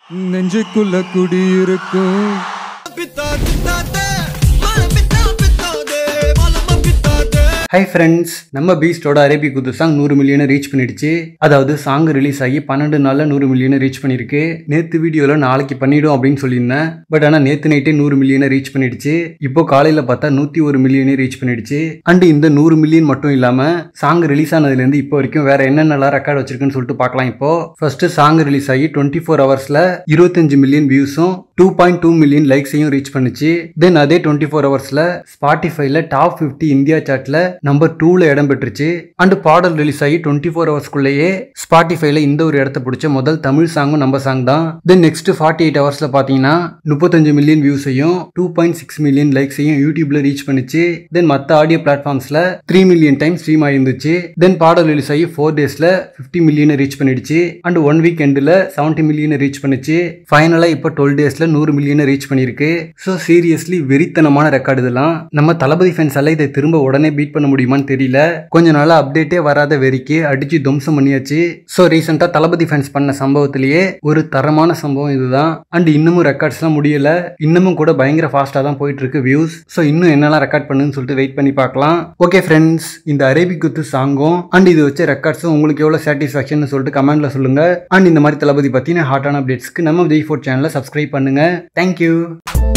நெஞ்சுக்குள்ள குடியிருக்கும் hi friends நம்ம பீஸ்டோட அரேபி குத்து சாங் நூறு மில்லியனை ரீச் பண்ணிடுச்சு அதாவது சாங் ரிலீஸ் ஆகி பன்னெண்டு நாளில் நூறு மில்லியனை ரீச் பண்ணியிருக்கு நேற்று வீடியோவில் நாளைக்கு பண்ணிடும் அப்படின்னு சொல்லியிருந்தேன் பட் ஆனால் நேற்று நைட்டே நூறு மில்லியனை ரீச் பண்ணிடுச்சு இப்போ காலையில் பார்த்தா நூற்றி ஒரு மில்லியனே ரீச் பண்ணிடுச்சு அண்ட் இந்த நூறு மில்லியன் மட்டும் இல்லாமல் சாங் ரிலீஸ் ஆனதுலேருந்து இப்போ வரைக்கும் வேற என்னென்னலாம் ரெக்கார்ட் வச்சிருக்குன்னு சொல்லிட்டு பார்க்கலாம் இப்போ ஃபர்ஸ்ட் சாங் ரிலீஸ் ஆகி டுவெண்ட்டி ஃபோர் ஹவர்ஸில் இருபத்தஞ்சு மில்லியன் வியூஸும் டூ பாயிண்ட் டூ மில்லியன் லைக்ஸையும் ரீச் பண்ணுச்சு தென் அதே டுவெண்ட்டி ஃபோர் ஹவர்ஸில் ஸ்பாட்டிஃபைல டாப் ஃபிஃப்டி இந்தியா சார்ட்ல நம்பர் டூல இடம் பெற்றுச்சு அண்ட் பாடல் ரிலீஸ் ஆகி டுவெண்ட்டி ஃபோர் ஹவர்ஸ்க்குள்ளேயே ஸ்பாட்டிஃபைல இந்த ஒரு இடத்த பிடிச்ச முதல் தமிழ் சாங்கும் நம்ம சாங் தான் தென் நெக்ஸ்ட் ஃபார்ட்டி எயிட் ஹவர்ஸ்ல பாத்தீங்கன்னா முப்பத்தஞ்சு மில்லியன் வியூஸையும் டூ பாயிண்ட் சிக்ஸ் மில்லியன் லைக்ஸையும் யூடியூப்ல ரீச் பண்ணுச்சு தென் மற்ற ஆடியோ பிளாட்ஃபார்ம்ஸ்ல த்ரீ மில்லியன் டைம் ஸ்ட்ரீம் ஆயிருந்துச்சு தென் பாடல் ரிலீஸ் ஆகி ஃபோர் டேஸ்ல ஃபிஃப்டி மில்லியனை ரீச் பண்ணிடுச்சு அண்ட் ஒன் வீக் எண்டில் செவன்ட்டி மில்லியனை ரீச் பண்ணுச்சு ஃபைனலாக இப்போ டுவெல் டேஸ்ல நூறு மில்லியனை ரீச் பண்ணியிருக்கு ஸோ சீரியஸ்லி வெறித்தனமான ரெக்கார்டு இதெல்லாம் நம்ம தளபதி ஃபேன்ஸ் எல்லாம் இதை திரும்ப உடனே பீட் பண்ண முடியுமான்னு தெரியல கொஞ்ச நாளா அப்டேட்டே வராத வெறிக்கு அடிச்சு துவம்சம் பண்ணியாச்சு ஸோ ரீசெண்டாக தளபதி ஃபேன்ஸ் பண்ண சம்பவத்திலேயே ஒரு தரமான சம்பவம் இதுதான் அண்ட் இன்னமும் ரெக்கார்ட்ஸ்லாம் முடியல இன்னமும் கூட பயங்கர ஃபாஸ்ட்டாக தான் போயிட்டு இருக்கு வியூஸ் ஸோ இன்னும் என்னெல்லாம் ரெக்கார்ட் பண்ணுன்னு சொல்லிட்டு வெயிட் பண்ணி பார்க்கலாம் ஓகே ஃப்ரெண்ட்ஸ் இந்த அரேபிக் குத்து சாங்கும் அண்ட் இது வச்ச ரெக்கார்ட்ஸும் உங்களுக்கு எவ்வளோ சாட்டிஸ்ஃபேக்ஷன் சொல்லிட்டு கமெண்ட்ல சொல்லுங்க அண்ட் இந்த மாதிரி தளபதி பற்றின ஹாட்டான அப்டேட்ஸ்க்கு நம்ம விஜய் ஃபோர் சேனலை சப்ஸ்கிரைப் பண்ணுங்க தேங்க்யூ